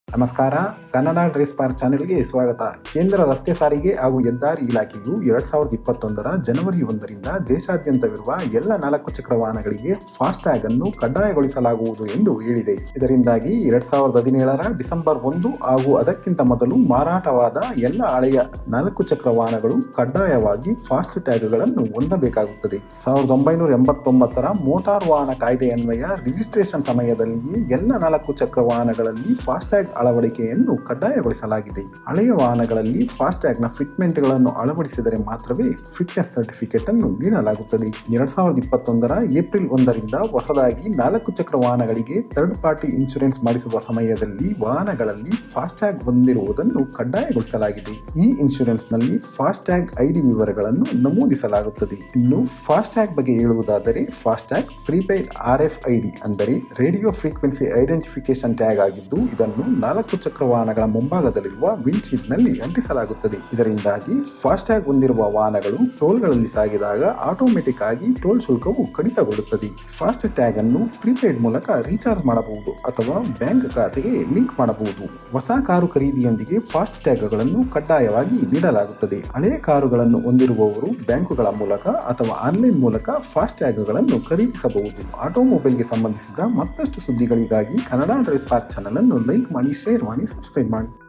ನಮಸ್ಕಾರ Kannada dress park ಚಾನೆಲ್ಗೆ ಸ್ವಾಗತ ಕೇಂದ್ರ ರಸ್ತೆ ಸಾರಿಗೆ ಹಾಗೂ ಹೆದ್ದಾರಿ ಇಲಾಖೆಯು ಎರಡ್ ಸಾವಿರದ ಇಪ್ಪತ್ತೊಂದರ ಜನವರಿ ಒಂದರಿಂದ ದೇಶಾದ್ಯಂತವಿರುವ ಎಲ್ಲ ನಾಲ್ಕು ಚಕ್ರ ವಾಹನಗಳಿಗೆ ಫಾಸ್ಟ್ಯಾಗ್ ಅನ್ನು ಕಡ್ಡಾಯಗೊಳಿಸಲಾಗುವುದು ಎಂದು ಹೇಳಿದೆ ಇದರಿಂದಾಗಿ ಎರಡ್ ಸಾವಿರದ ಹದಿನೇಳರ ಡಿಸೆಂಬರ್ ಒಂದು ಹಾಗೂ ಅದಕ್ಕಿಂತ ಮೊದಲು ಮಾರಾಟವಾದ ಎಲ್ಲ ಹಳೆಯ ನಾಲ್ಕು ಚಕ್ರ ವಾಹನಗಳು ಕಡ್ಡಾಯವಾಗಿ ಫಾಸ್ಟ್ ಟ್ಯಾಗ್ಗಳನ್ನು ಹೊಂದಬೇಕಾಗುತ್ತದೆ ಸಾವಿರದ ಒಂಬೈನೂರ ಎಂಬತ್ತೊಂಬತ್ತರ ಮೋಟಾರ್ ವಾಹನ ಕಾಯ್ದೆ ಅನ್ವಯ ರಿಜಿಸ್ಟ್ರೇಷನ್ ಸಮಯದಲ್ಲಿಯೇ ಎಲ್ಲ ನಾಲ್ಕು ಚಕ್ರ ವಾಹನಗಳಲ್ಲಿ ಫಾಸ್ಟ್ಯಾಗ್ ಅಳವಡಿಕೆಯನ್ನು ಕಡ್ಡಾಯಗೊಳಿಸಲಾಗಿದೆ ಹಳೆಯ ವಾಹನಗಳಲ್ಲಿ ಫಾಸ್ಟ್ಯಾಗ್ನ ಫಿಟ್ಮೆಂಟ್ಗಳನ್ನು ಅಳವಡಿಸಿದರೆ ಮಾತ್ರವೇ ಫಿಟ್ನೆಸ್ ಸರ್ಟಿಫಿಕೇಟ್ ಅನ್ನು ನೀಡಲಾಗುತ್ತದೆ ಎರಡ್ ಸಾವಿರದ ಇಪ್ಪತ್ತೊಂದರ ಏಪ್ರಿಲ್ ಒಂದರಿಂದ ಹೊಸದಾಗಿ ನಾಲ್ಕು ಚಕ್ರ ವಾಹನಗಳಿಗೆ ಥರ್ಡ್ ಪಾರ್ಟಿ ಇನ್ಶೂರೆನ್ಸ್ ಮಾಡಿಸುವ ಸಮಯದಲ್ಲಿ ವಾಹನಗಳಲ್ಲಿ ಫಾಸ್ಟ್ಯಾಗ್ ಹೊಂದಿರುವುದನ್ನು ಕಡ್ಡಾಯಗೊಳಿಸಲಾಗಿದೆ ಈ ಇನ್ಶೂರೆನ್ಸ್ನಲ್ಲಿ ಫಾಸ್ಟ್ಯಾಗ್ ಐಡಿ ವಿವರಗಳನ್ನು ನಮೂದಿಸಲಾಗುತ್ತದೆ ಇನ್ನು ಫಾಸ್ಟ್ಯಾಗ್ ಬಗ್ಗೆ ಹೇಳುವುದಾದರೆ FASTag prepaid R F ID ಅಂದರೆ ರೇಡಿಯೋ ಫ್ರೀಕ್ವೆನ್ಸಿ ಐಡೆಂಟಿಫಿಕೇಶನ್ ಟ್ಯಾಗ್ ಆಗಿದ್ದು ಇದನ್ನು ನಾಲ್ಕು ಚಕ್ರ ವಾಹನಗಳ ಮುಂಭಾಗದಲ್ಲಿರುವ ವಿಂಡ್ಶೀಲ್ಡ್ನಲ್ಲಿ ಅಂಟಿಸಲಾಗುತ್ತದೆ ಇದರಿಂದಾಗಿ ಫಾಸ್ಟ್ಯಾಗ್ ಹೊಂದಿರುವ ವಾಹನಗಳು ಟೋಲ್ಗಳಲ್ಲಿ ಸಾಗಿದಾಗ ಆಟೋಮೆಟಿಕ್ ಆಗಿ ಟೋಲ್ ಶುಲ್ಕವು ಕಡಿತಗೊಳ್ಳುತ್ತದೆ ಫಾಸ್ಟ್ ಟ್ಯಾಗ್ ಅನ್ನು ಪ್ರೀಪೇಡ್ ಮೂಲಕ ರೀಚಾರ್ಜ್ ಮಾಡಬಹುದು ಅಥವಾ ಬ್ಯಾಂಕ್ ಖಾತೆಗೆ ಲಿಂಕ್ ಮಾಡಬಹುದು ಹೊಸ ಕಾರು ಖರೀದಿಯೊಂದಿಗೆ ಫಾಸ್ಟ್ ಟ್ಯಾಗ್ಗಳನ್ನು ಕಡ್ಡಾಯವಾಗಿ ನೀಡಲಾಗುತ್ತದೆ ಹಳೆಯ ಕಾರುಗಳನ್ನು ಹೊಂದಿರುವವರು ಬ್ಯಾಂಕುಗಳ ಮೂಲಕ ಅಥವಾ ಆನ್ಲೈನ್ ಮೂಲಕ ಫಾಸ್ಟ್ ಟ್ಯಾಗ್ಗಳನ್ನು ಖರೀದಿಸಬಹುದು ಆಟೋಮೊಬೈಲ್ಗೆ ಸಂಬಂಧಿಸಿದ ಮತ್ತಷ್ಟು ಸುದ್ದಿಗಳಿಗಾಗಿ ಕನ್ನಡ ಡ್ರೈವ್ ಪಾರ್ಕ್ ಚಾನಲ್ ಅನ್ನು ಲೈಕ್ ಮಾಡಿ ಶೇರ್ ಮಾಡಿ ಸಬ್ಸ್ಕ್ರೈಬ್ ಮಾಡಿ